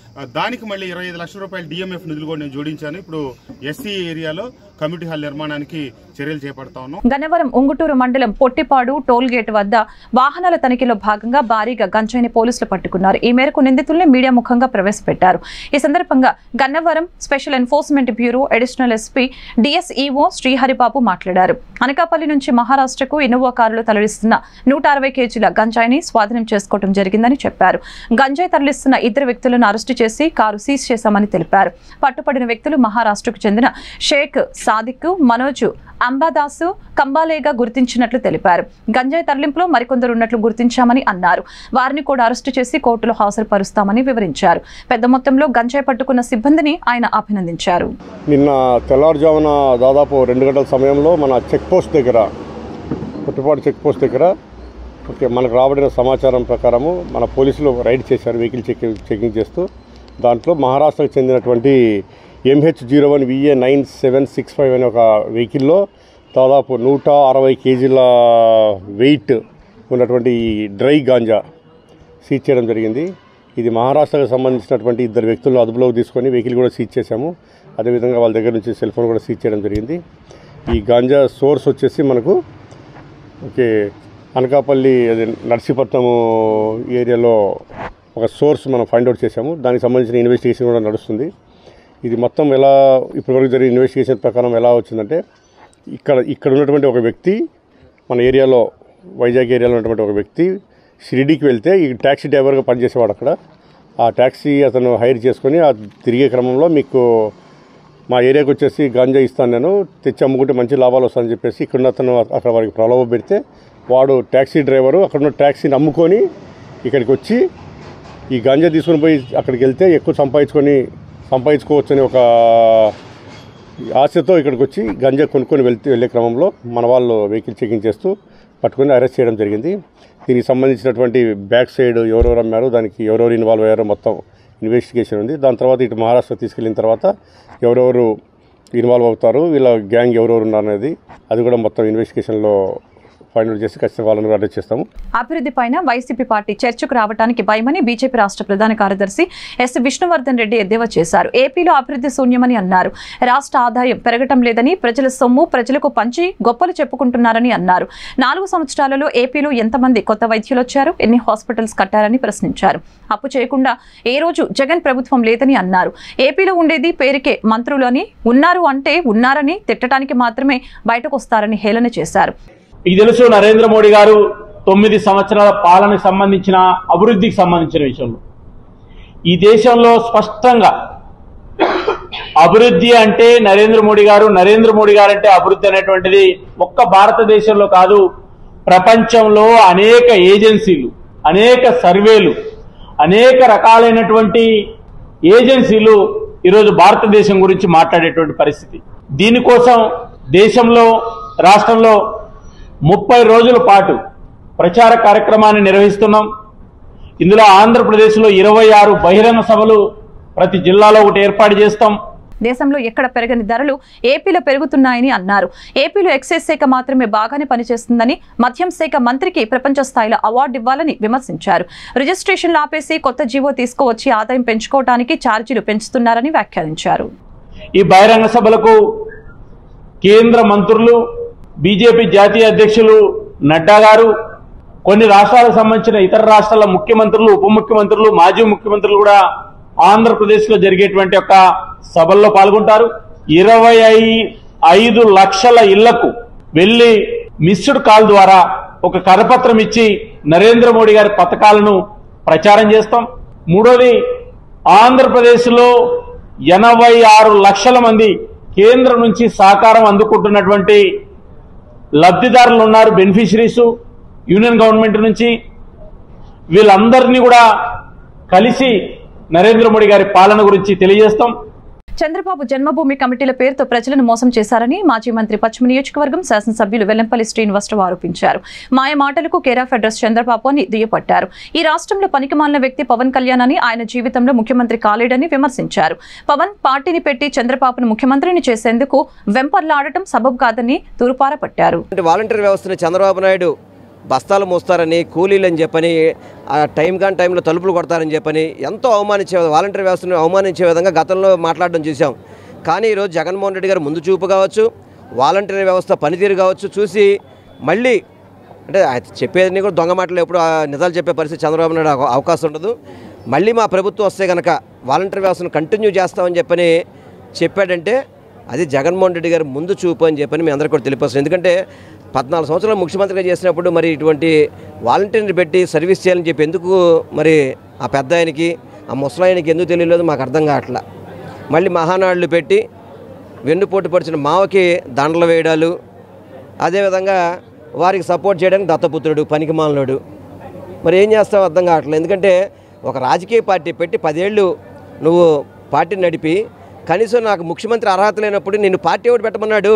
ఆ, దానికి మళ్ళీ ఇరవై ఐదు లక్షల రూపాయల డిఎంఎఫ్ నిధులు కూడా నేను జోడించాను ఇప్పుడు ఎస్సీ ఏరియాలో కమ్యూనిటీ హాల్ నిర్మాణానికి చర్యలు చేపడతా ఉన్నాం గన్నవరం ఉంగుటూరు మండలం పొట్టిపాడు టోల్ గేట్ వద్ద వాహనాల తనిఖీలో భాగంగా భారీగా గంజాయిని పోలీసులు పట్టుకున్నారు ఈ మేరకు నిందితుల్ని మీడియా ముఖంగా ప్రవేశపెట్టారు ఈ సందర్భంగా Gannavaram special enforcement bureau additional SP DSEO Sriharibabu మాట్లాడారు అనకాపల్లి నుంచి మహారాష్ట్రకు ఇన్నోవా కారులో తరలిస్తున్న నూట అరవై కేజీల గంజాయిని స్వాధీనం చేసుకోవడం జరిగిందని చెప్పారు గంజాయి తరలిస్తున్న ఇద్దరు వ్యక్తులను అరెస్టు చేసి కారు సీజ్ చేశామని తెలిపారు పట్టుపడిన వ్యక్తులు మహారాష్ట్రకు చెందిన షేక్ సాదిక్ మనోజ్ అంబాదాసు కంబాలేగా గుర్తించినట్లు తెలిపారు గంజాయి తరలింపులో మరికొందరు ఉన్నట్లు గుర్తించామని అన్నారు వారిని కూడా అరెస్టు చేసి కోర్టులో హాజరుపరుస్తామని వివరించారు పెద్ద మొత్తంలో గంజాయి పట్టుకున్న సిబ్బందిని ఆయన అభినందించారు నిన్న తెల్లవారుజామున దాదాపు రెండు గంటల సమయంలో మన చెక్ పోస్ట్ దగ్గర పుట్టుపాటు చెక్ పోస్ట్ దగ్గర ఓకే మనకు రాబడిన సమాచారం ప్రకారము మన పోలీసులు రైడ్ చేశారు వెహికల్ చెకింగ్ చెకింగ్ చేస్తూ దాంట్లో మహారాష్ట్రకు చెందినటువంటి MH zero one VA nine seven six five అనే ఒక వెహికల్లో దాదాపు నూట అరవై కేజీల వెయిట్ ఉన్నటువంటి ఈ డ్రై గాంజా సీజ్ చేయడం జరిగింది ఇది మహారాష్ట్రకు సంబంధించినటువంటి ఇద్దరు వ్యక్తులను అదుపులోకి తీసుకొని వెహికల్ కూడా సీజ్ చేశాము అదేవిధంగా వాళ్ళ దగ్గర నుంచి సెల్ ఫోన్ కూడా సీజ్ చేయడం జరిగింది ఈ గాంజా సోర్స్ వచ్చేసి మనకు ఓకే అనకాపల్లి అదే నర్సీపట్నం ఏరియాలో ఒక సోర్స్ మనం ఫైండ్ అవుట్ చేశాము దానికి సంబంధించిన ఇన్వెస్టిగేషన్ కూడా నడుస్తుంది ఇది మొత్తం ఎలా ఇప్పటివరకు జరిగిన ఇన్వెస్టిగేషన్ ప్రకారం ఎలా వచ్చిందంటే ఇక్కడ ఇక్కడ ఉన్నటువంటి ఒక వ్యక్తి మన ఏరియాలో వైజాగ్ ఏరియాలో ఉన్నటువంటి ఒక వ్యక్తి షిరిడీకి వెళ్తే ఈ ట్యాక్సీ డ్రైవర్గా పనిచేసేవాడు అక్కడ ఆ ట్యాక్సీ అతను హైర్ చేసుకొని ఆ తిరిగే క్రమంలో మీకు మా ఏరియాకి వచ్చేసి గాంజా ఇస్తాను నేను తెచ్చి అమ్ముకుంటే మంచి లాభాలు వస్తాయని చెప్పేసి ఇక్కడ అతను అక్కడ వారికి ప్రలోభ పెడితే వాడు ట్యాక్సీ డ్రైవరు అక్కడ ఉన్న ట్యాక్సీని అమ్ముకొని ఇక్కడికి వచ్చి ఈ గాంజా తీసుకొని పోయి అక్కడికి వెళ్తే ఎక్కువ సంపాదించుకొని సంపాదించుకోవచ్చని ఒక ఆశతో ఇక్కడికి వచ్చి గంజా కొనుక్కొని వెళ్తే వెళ్ళే క్రమంలో మన వాళ్ళు వెహికల్ చెకింగ్ చేస్తూ పట్టుకొని అరెస్ట్ చేయడం జరిగింది దీనికి సంబంధించినటువంటి బ్యాక్ సైడ్ ఎవరెవరు అమ్మారో దానికి ఎవరెవరు ఇన్వాల్వ్ అయ్యారో మొత్తం ఇన్వెస్టిగేషన్ ఉంది దాని తర్వాత ఇటు మహారాష్ట్ర తీసుకెళ్ళిన తర్వాత ఎవరెవరు ఇన్వాల్వ్ అవుతారు వీళ్ళ గ్యాంగ్ ఎవరెవరు ఉన్నారనేది అది కూడా మొత్తం ఇన్వెస్టిగేషన్లో ఫైండ్ అవుట్ చేసి ఖచ్చితంగా వాళ్ళని కూడా అరెస్ట్ చేస్తాము అభివృద్ధి పైన వైసీపీ పార్టీ చర్చకు రావడానికి భయమని బీజేపీ రాష్ట్ర ప్రధాన కార్యదర్శి ఎస్ విష్ణువర్ధన్ రెడ్డి ఎద్దేవా చేశారు ఏపీలో అభివృద్ధి శూన్యమని అన్నారు రాష్ట్ర ఆదాయం పెరగటం లేదని ప్రజల సొమ్ము ప్రజలకు పంచి గొప్పలు చెప్పుకుంటున్నారని అన్నారు నాలుగు సంవత్సరాలలో ఏపీలో ఎంతమంది కొత్త వైద్యులు వచ్చారు ఎన్ని హాస్పిటల్స్ కట్టారని ప్రశ్నించారు అప్పు చేయకుండా ఏ రోజు జగన్ ప్రభుత్వం లేదని అన్నారు ఏపీలో ఉండేది పేరుకే మంత్రులు అని ఉన్నారు అంటే ఉన్నారని తిట్టడానికి మాత్రమే బయటకు వస్తారని హేళన చేశారు మీకు తెలుసు నరేంద్ర మోడీ గారు తొమ్మిది సంవత్సరాల పాలనకు సంబంధించిన అభివృద్ధికి సంబంధించిన విషయంలో ఈ దేశంలో స్పష్టంగా అభివృద్ధి అంటే నరేంద్ర మోడీ గారు నరేంద్ర మోడీ గారు అంటే అభివృద్ధి అనేటువంటిది ఒక్క భారతదేశంలో కాదు ప్రపంచంలో అనేక ఏజెన్సీలు అనేక సర్వేలు అనేక రకాలైనటువంటి ఏజెన్సీలు ఈరోజు భారతదేశం గురించి మాట్లాడేటువంటి పరిస్థితి దీనికోసం దేశంలో రాష్ట్రంలో ముప్పై రోజుల పాటు ప్రచార కార్యక్రమాన్ని నిర్వహిస్తున్నాం ఇందులో ఆంధ్రప్రదేశ్లో ఇరవై ఆరు బహిరంగ సభలు ప్రతి జిల్లాలో ఒకటి ఏర్పాటు చేస్తాం దేశంలో ఎక్కడ పెరగని ధరలు ఏపీలో పెరుగుతున్నాయని అన్నారు ఏపీలో ఎక్సైజ్ శాఖ మాత్రమే బాగానే పనిచేస్తుందని మద్యం శాఖ మంత్రికి ప్రపంచ స్థాయిలో అవార్డు ఇవ్వాలని విమర్శించారు రిజిస్ట్రేషన్లు ఆపేసి కొత్త జీవో తీసుకువచ్చి ఆదాయం పెంచుకోవడానికి ఛార్జీలు పెంచుతున్నారని వ్యాఖ్యానించారు ఈ బహిరంగ సభలకు కేంద్ర మంత్రులు బీజేపీ జాతీయ అధ్యక్షులు నడ్డా గారు కొన్ని రాష్ట్రాలకు సంబంధించిన ఇతర రాష్ట్రాల ముఖ్యమంత్రులు ఉప ముఖ్యమంత్రులు మాజీ ముఖ్యమంత్రులు కూడా ఆంధ్రప్రదేశ్ లో జరిగేటువంటి ఒక సభల్లో పాల్గొంటారు ఇరవై ఐదు లక్షల ఇళ్లకు వెళ్లి మిస్డ్ కాల్ ద్వారా ఒక కరపత్రం ఇచ్చి నరేంద్ర మోడీ గారి పథకాలను ప్రచారం చేస్తాం మూడోది ఆంధ్రప్రదేశ్ లో ఎనభై ఆరు లక్షల మంది కేంద్రం నుంచి సహకారం అందుకుంటున్నటువంటి లబ్ధిదారులు ఉన్నారు బెనిఫిషరీస్ యూనియన్ గవర్నమెంట్ నుంచి వీళ్ళందరినీ కూడా కలిసి నరేంద్ర మోడీ గారి పాలన గురించి తెలియజేస్తాం చంద్రబాబు జన్మభూమి కమిటీల పేరుతో ప్రజలను మోసం చేశారని మాజీ మంత్రి పశ్చిమ నియోజకవర్గం శాసనసభ్యులు వెల్లంపల్లి శ్రీనివాసరావు ఆరోపించారు మాయ మాటలకు కేరాఫ్ అడ్రస్ చంద్రబాబు అని దుయ్యపట్టారు ఈ రాష్ట్రంలో పనికిమాలిన వ్యక్తి పవన్ కళ్యాణ్ అని ఆయన జీవితంలో ముఖ్యమంత్రి కాలేడని విమర్శించారు పవన్ పార్టీని పెట్టి చంద్రబాబును ముఖ్యమంత్రిని చేసేందుకు వెంపర్లాడటం సబబు కాదని తూరుపార పట్టారు అంటే వాలంటీర్ వ్యవస్థను చంద్రబాబు నాయుడు బస్తాలు మోస్తారని కూలీలు అని చెప్పని ఆ టైం కాని టైంలో తలుపులు కొడతారని చెప్పని ఎంతో అవమానించే వాలంటీర్ వ్యవస్థను అవమానించే విధంగా గతంలో మాట్లాడడం చూసాం కానీ ఈరోజు జగన్మోహన్ రెడ్డి గారు ముందు చూపు కావచ్చు వాలంటీర్ వ్యవస్థ పనితీరు కావచ్చు చూసి మళ్ళీ అంటే ఆయన చెప్పేది కూడా దొంగ మాటలు ఎప్పుడు ఆ నిజాలు చెప్పే పరిస్థితి చంద్రబాబు నాయుడు అవ- అవకాశం ఉండదు మళ్ళీ మా ప్రభుత్వం వస్తే కనుక వాలంటీర్ వ్యవస్థను కంటిన్యూ చేస్తామని చెప్పని చెప్పాడంటే అది జగన్మోహన్ రెడ్డి గారు ముందు చూపు అని చెప్పని మీ అందరికీ కూడా తెలియపరుస్తుంది ఎందుకంటే పద్నాలుగు సంవత్సరాలు ముఖ్యమంత్రిగా చేసినప్పుడు మరి ఇటువంటి వాలంటీర్ని పెట్టి సర్వీస్ చేయాలని చెప్పి ఎందుకు మరి ఆ పెద్ద ఆయనకి ఆ ముసలాయనకి ఎందుకు తెలియలేదు మాకు అర్థం కావట్లా మళ్ళీ మహానాడులు పెట్టి వెన్నుపోటు పడిచిన మావకి దండలు వేయడాలు అదేవిధంగా వారికి సపోర్ట్ చేయడానికి దత్తపుత్రుడు పనికిమాలనుడు మరి ఏం చేస్తావు అర్థం కావట్లేదు ఎందుకంటే ఒక రాజకీయ పార్టీ పెట్టి పదేళ్ళు నువ్వు పార్టీ నడిపి కనీసం నాకు ముఖ్యమంత్రి అర్హత లేనప్పుడు నిన్ను పార్టీ ఒకటి పెట్టమన్నాడు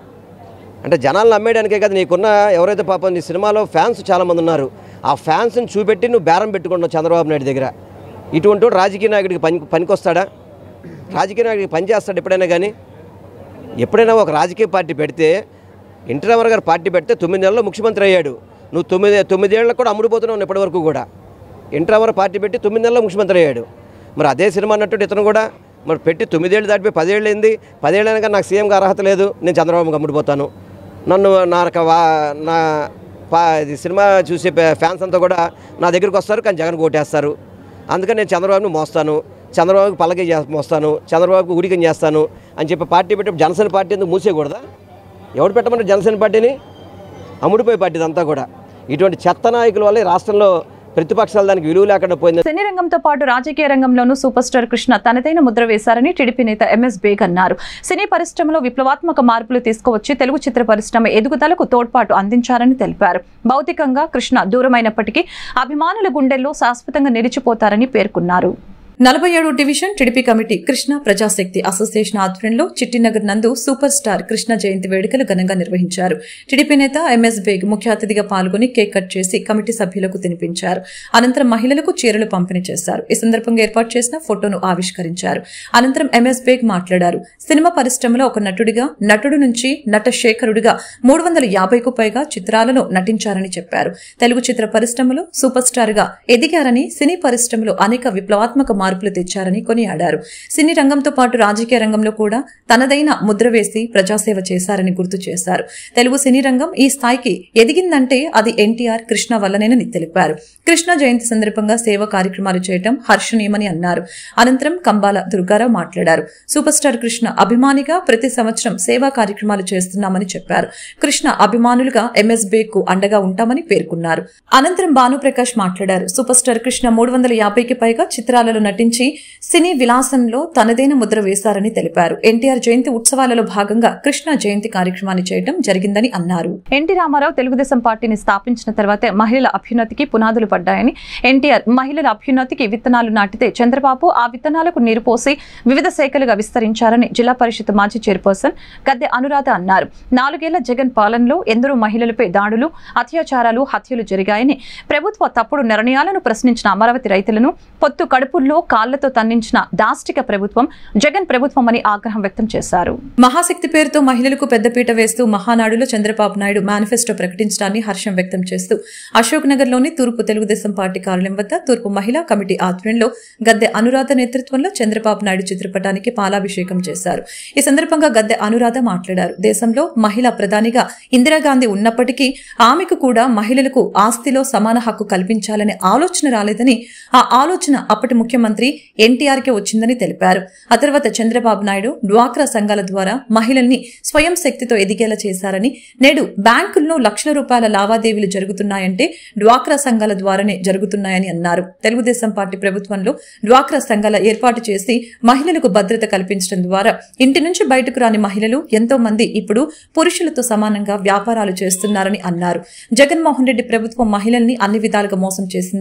అంటే జనాలను నమ్మేయడానికే కదా నీకున్న ఎవరైతే పాపం నీ సినిమాలో ఫ్యాన్స్ చాలామంది ఉన్నారు ఆ ఫ్యాన్స్ని చూపెట్టి నువ్వు బేరం పెట్టుకున్నావు చంద్రబాబు నాయుడు దగ్గర ఇటువంటి వాడు రాజకీయ నాయకుడికి పని పనికొస్తాడా రాజకీయ నాయకుడికి పని చేస్తాడు ఎప్పుడైనా కానీ ఎప్పుడైనా ఒక రాజకీయ పార్టీ పెడితే ఎన్టీ రామారావు గారు పార్టీ పెడితే తొమ్మిది నెలల్లో ముఖ్యమంత్రి అయ్యాడు నువ్వు తొమ్మిది తొమ్మిదేళ్ళకు కూడా అమ్ముడుపోతున్నావు ఇప్పటివరకు కూడా ఎన్టీ రామారావు పార్టీ పెట్టి తొమ్మిది నెలల్లో ముఖ్యమంత్రి అయ్యాడు మరి అదే సినిమా అన్నట్టు ఇతను కూడా మరి పెట్టి తొమ్మిదేళ్ళు దాటిపోయి పదేళ్ళు అయింది పదేళ్ళైనా నాకు సీఎంగా అర్హత లేదు నేను చంద్రబాబుకి అమ్ముడిపోతాను నన్ను నా యొక్క వా- నా పా ఇది సినిమా చూసే పే- ఫ్యాన్స్ అంతా కూడా నా దగ్గరికి వస్తారు కానీ జగన్ కొట్టేస్తారు అందుకని నేను చంద్రబాబుని మోస్తాను చంద్రబాబుకి పల్లకి చే మోస్తాను చంద్రబాబుకి ఊడికం చేస్తాను అని చెప్పి పార్టీ పెట్టి జనసేన పార్టీ ఎందుకు మూసేయకూడదా ఎవడు పెట్టమన్నారు జనసేన పార్టీని అమ్ముడిపోయే పార్టీ ఇదంతా కూడా ఇటువంటి చెత్త నాయకుల వల్ల ఈ రాష్ట్రంలో ప్రతిపక్షాలు దానికి విలువ లేకుండా పోయింది సినీ రంగంతో పాటు రాజకీయ రంగంలోనూ సూపర్ స్టార్ కృష్ణ తనదైన ముద్ర వేశారని టీడీపీ నేత ఎంఎస్ బేగ్ అన్నారు సినీ పరిశ్రమలో విప్లవాత్మక మార్పులు తీసుకువచ్చి తెలుగు చిత్ర పరిశ్రమ ఎదుగుదలకు తోడ్పాటు అందించారని తెలిపారు భౌతికంగా కృష్ణ దూరమైనప్పటికీ అభిమానుల గుండెల్లో శాశ్వతంగా నిలిచిపోతారని పేర్కొన్నారు నలభై ఏడు division TDP committee Krishna Prajasakti association ఆధ్వర్యంలో చిట్టినగర్ నందు సూపర్ స్టార్ కృష్ణ జయంతి వేడుకలు ఘనంగా నిర్వహించారు టీడీపీ నేత ఎంఎస్ బేగ్ ముఖ్య అతిథిగా పాల్గొని కేక్ కట్ చేసి కమిటీ సభ్యులకు తినిపించారు అనంతరం మహిళలకు చీరలు పంపిణీ చేశారు ఈ సందర్భంగా ఏర్పాటు చేసిన ఫోటోను ఆవిష్కరించారు అనంతరం ఎంఎస్ బేగ్ మాట్లాడారు సినిమా పరిశ్రమలో ఒక నటుడిగా నటుడు నుంచి నట శేఖరుడిగా మూడు వందల యాభైకు పైగా చిత్రాలను నటించారని చెప్పారు తెలుగు చిత్ర పరిశ్రమలో సూపర్ స్టార్ గా ఎదిగారని సినీ పరిశ్రమలో అనేక విప్లవాత్మక మార్పులు తెచ్చారని కొనియాడారు సినీ రంగంతో పాటు రాజకీయ రంగంలో కూడా తనదైన ముద్ర వేసి ప్రజాసేవ చేశారని గుర్తు చేశారు తెలుగు సినీ రంగం ఈ స్థాయికి ఎదిగిందంటే అది ఎన్టీఆర్ కృష్ణ వల్లనేనని తెలిపారు కృష్ణ జయంతి సందర్భంగా సేవ కార్యక్రమాలు చేయటం హర్షణీయమని అన్నారు అనంతరం కంబాల దుర్గారావు మాట్లాడారు సూపర్ స్టార్ కృష్ణ అభిమానిగా ప్రతి సంవత్సరం సేవా కార్యక్రమాలు చేస్తున్నామని చెప్పారు కృష్ణ అభిమానులుగా ఎంఎస్ కు అండగా ఉంటామని పేర్కొన్నారు అనంతరం భానుప్రకాష్ మాట్లాడారు సూపర్ స్టార్ కృష్ణ మూడు వందల యాభైకి పైగా చిత్రాలలో నటించి సినీ విలాసంలో తనదైన ముద్ర వేశారని తెలిపారు ఎన్టీఆర్ జయంతి ఉత్సవాలలో భాగంగా కృష్ణ జయంతి కార్యక్రమాన్ని చేయడం జరిగిందని అన్నారు ఎన్టీ రామారావు తెలుగుదేశం పార్టీని స్థాపించిన తర్వాతే మహిళల అభ్యున్నతికి పునాదులు పడ్డాయని ఎన్టీఆర్ మహిళల అభ్యున్నతికి విత్తనాలు నాటితే చంద్రబాబు ఆ విత్తనాలకు నీరు పోసి వివిధ శాఖలుగా విస్తరించారని జిల్లా పరిషత్ మాజీ చైర్పర్సన్ గద్దె అనురాధ అన్నారు నాలుగేళ్ల జగన్ పాలనలో ఎందరో మహిళలపై దాడులు అత్యాచారాలు హత్యలు జరిగాయని ప్రభుత్వ తప్పుడు నిర్ణయాలను ప్రశ్నించిన అమరావతి రైతులను పొత్తు కడుపుల్లో కాళ్లతో తన్నించిన దాష్టిక ప్రభుత్వం జగన్ ప్రభుత్వమని ఆగ్రహం వ్యక్తం చేశారు మహాశక్తి పేరుతో మహిళలకు పెద్దపీట వేస్తూ మహానాడులో చంద్రబాబు నాయుడు మేనిఫెస్టో ప్రకటించడాన్ని హర్షం వ్యక్తం చేస్తూ అశోక్ నగర్ లోని తూర్పు తెలుగుదేశం పార్టీ కార్యాలయం వద్ద తూర్పు మహిళా కమిటీ ఆధ్వర్యంలో గద్దె అనురాధ నేతృత్వంలో చంద్రబాబు నాయుడు చిత్రపటానికి పాలాభిషేకం చేశారు ఈ సందర్భంగా గద్దె అనురాధ మాట్లాడారు దేశంలో మహిళా ప్రధానిగా ఇందిరాగాంధీ ఉన్నప్పటికీ ఆమెకు కూడా మహిళలకు ఆస్తిలో సమాన హక్కు కల్పించాలనే ఆలోచన రాలేదని ఆ ఆలోచన అప్పటి ముఖ్యమంత్రి ఎన్టీఆర్ కే వచ్చిందని తెలిపారు ఆ తర్వాత చంద్రబాబు నాయుడు డ్వాక్రా సంఘాల ద్వారా మహిళల్ని స్వయం శక్తితో ఎదిగేలా చేశారని నేడు బ్యాంకుల్లో లక్షల రూపాయల లావాదేవీలు జరుగుతున్నాయంటే డ్వాక్రా సంఘాల ద్వారానే జరుగుతున్నాయని అన్నారు తెలుగుదేశం పార్టీ ప్రభుత్వంలో డ్వాక్రా సంఘాల ఏర్పాటు చేసి మహిళలకు భద్రత కల్పించడం ద్వారా ఇంటి నుంచి బయటకు రాని మహిళలు ఎంతో మంది ఇప్పుడు పురుషులతో సమానంగా వ్యాపారాలు చేస్తున్నారని అన్నారు జగన్మోహన్ రెడ్డి ప్రభుత్వం మహిళల్ని అన్ని విధాలుగా మోసం చేసిందని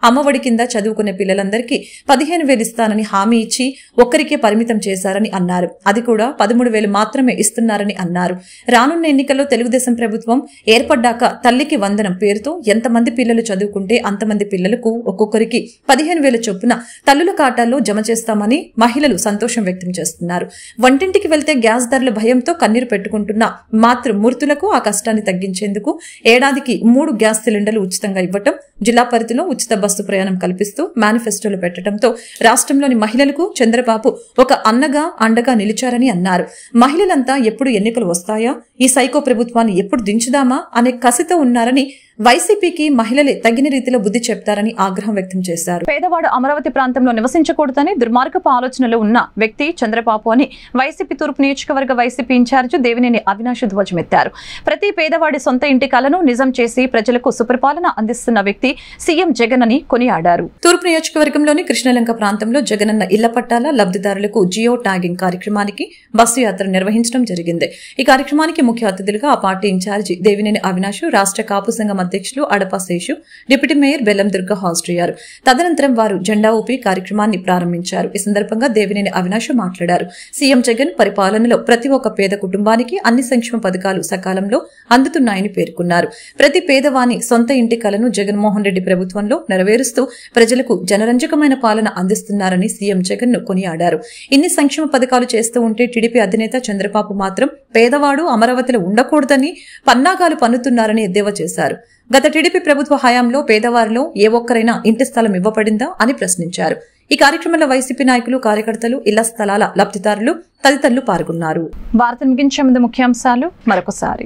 అమ్మఒడి కింద చదువుకునే పిల్లలందరికీ పదిహేను వేలు ఇస్తానని హామీ ఇచ్చి ఒక్కరికే పరిమితం చేశారని అన్నారు అది కూడా పదమూడు వేలు మాత్రమే ఇస్తున్నారని అన్నారు రానున్న ఎన్నికల్లో తెలుగుదేశం ప్రభుత్వం ఏర్పడ్డాక తల్లికి వందనం పేరుతో ఎంతమంది పిల్లలు చదువుకుంటే అంతమంది పిల్లలకు ఒక్కొక్కరికి పదిహేను వేల చొప్పున తల్లుల ఖాతాల్లో జమ చేస్తామని మహిళలు సంతోషం వ్యక్తం చేస్తున్నారు వంటింటికి వెళ్తే గ్యాస్ ధరల భయంతో కన్నీరు పెట్టుకుంటున్న మాతృమూర్తులకు ఆ కష్టాన్ని తగ్గించేందుకు ఏడాదికి మూడు గ్యాస్ సిలిండర్లు ఉచితంగా ఇవ్వటం జిల్లా పరిధిలో ఉచిత బస్సు ప్రయాణం కల్పిస్తూ మేనిఫెస్టోలు పెట్టడంతో రాష్ట్రంలోని మహిళలకు చంద్రబాబు ఒక అన్నగా అండగా నిలిచారని అన్నారు మహిళలంతా ఎప్పుడు ఎన్నికలు వస్తాయా ఈ సైకో ప్రభుత్వాన్ని ఎప్పుడు దించుదామా అనే కసితో ఉన్నారని వైసీపీకి మహిళలే తగిన రీతిలో బుద్ధి చెప్తారని ఆగ్రహం వ్యక్తం చేశారు పేదవాడు అమరావతి ప్రాంతంలో నివసించకూడదని దుర్మార్గపు ఆలోచనలు ఉన్న వ్యక్తి చంద్రబాబు అని వైసీపీ తూర్పు నియోజకవర్గ వైసీపీ ఇన్ఛార్జ్ దేవినేని అవినాష్ ధ్వజమెత్తారు ప్రతి పేదవాడి సొంత ఇంటి కలను నిజం చేసి ప్రజలకు సుపరిపాలన అందిస్తున్న వ్యక్తి సీఎం జగన్ అని కొనియాడారు తూర్పు నియోజకవర్గంలోని కృష్ణలంక ప్రాంతంలో జగనన్న ఇళ్ల పట్టాల లబ్దిదారులకు జియో ట్యాగింగ్ కార్యక్రమానికి బస్సు యాత్ర నిర్వహించడం జరిగింది ఈ కార్యక్రమానికి ముఖ్య అతిథులుగా ఆ పార్టీ ఇన్ఛార్జి దేవినేని అవినాష్ రాష్ట్ర కాపు సంఘం అధ్యక్షులు అడప శేషు డిప్యూటీ మేయర్ బెల్లం దుర్గ హాజరయ్యారు తదనంతరం వారు జెండా ఊపి కార్యక్రమాన్ని ప్రారంభించారు ఈ సందర్భంగా దేవినేని అవినాష్ మాట్లాడారు సీఎం జగన్ పరిపాలనలో ప్రతి ఒక్క పేద కుటుంబానికి అన్ని సంక్షేమ పథకాలు సకాలంలో అందుతున్నాయని పేర్కొన్నారు ప్రతి పేదవాని సొంత ఇంటి కలను జగన్మోహన్ రెడ్డి ప్రభుత్వంలో నెరవేరుస్తూ ప్రజలకు జనరంజకమైన పాలన అందిస్తున్నారని సీఎం జగన్ ను కొనియాడారు ఇన్ని సంక్షేమ పథకాలు చేస్తూ ఉంటే టీడీపీ అధినేత చంద్రబాబు మాత్రం పేదవాడు అమరావతిలో ఉండకూడదని పన్నాగాలు పన్నుతున్నారని ఎద్దేవా చేశారు గత టీడీపీ ప్రభుత్వ హయాంలో పేదవారిలో ఏ ఒక్కరైనా ఇంటి స్థలం ఇవ్వబడిందా అని ప్రశ్నించారు ఈ కార్యక్రమంలో వైసీపీ నాయకులు కార్యకర్తలు ఇళ్ల స్థలాల లబ్దిదారులు తదితరులు పాల్గొన్నారు వార్త ముగించే ముందు ముఖ్యాంశాలు మరొకసారి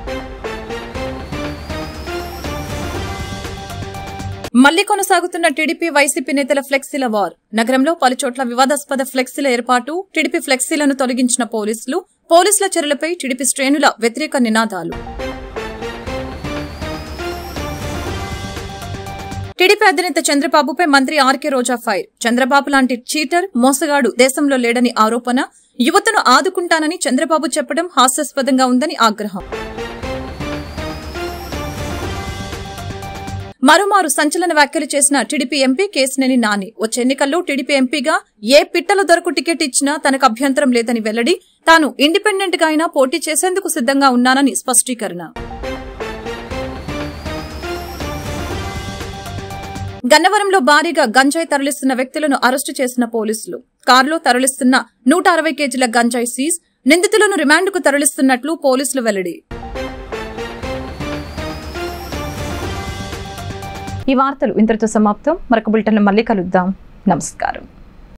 మళ్లీ కొనసాగుతున్న టీడీపీ వైసీపీ నేతల ఫ్లెక్సీల వార్ నగరంలో పలుచోట్ల వివాదాస్పద ఫ్లెక్సీల ఏర్పాటు టీడీపీ ఫ్లెక్సీలను తొలగించిన పోలీసులు పోలీసుల చర్యలపై టీడీపీ శ్రేణుల వ్యతిరేక నినాదాలు టీడీపీ అధినేత చంద్రబాబుపై మంత్రి ఆర్కే రోజా ఫైర్ చంద్రబాబు లాంటి చీటర్ మోసగాడు దేశంలో లేడని ఆరోపణ యువతను ఆదుకుంటానని చంద్రబాబు చెప్పడం హాస్యాస్పదంగా ఉందని ఆగ్రహం మరోమారు సంచలన వ్యాఖ్యలు చేసిన టీడీపీ ఎంపీ కేసినేని నాని వచ్చే ఎన్నికల్లో టీడీపీ ఎంపీగా ఏ పిట్టల దొరకు టికెట్ ఇచ్చినా తనకు అభ్యంతరం లేదని వెల్లడి తాను ఇండిపెండెంట్ గా అయినా పోటీ చేసేందుకు సిద్దంగా ఉన్నానని స్పష్టీకరణ గన్నవరంలో భారీగా గంజాయి తరలిస్తున్న వ్యక్తులను అరెస్టు చేసిన పోలీసులు కారులో తరలిస్తున్న నూట అరవై కేజీల గంజాయి సీజ్ నిందితులను రిమాండ్కు తరలిస్తున్నట్లు పోలీసులు వెల్లడి ఈ వార్తలు ఇంతటితో సమాప్తం మరొక బులెటిన్లో మళ్ళీ కలుద్దాం నమస్కారం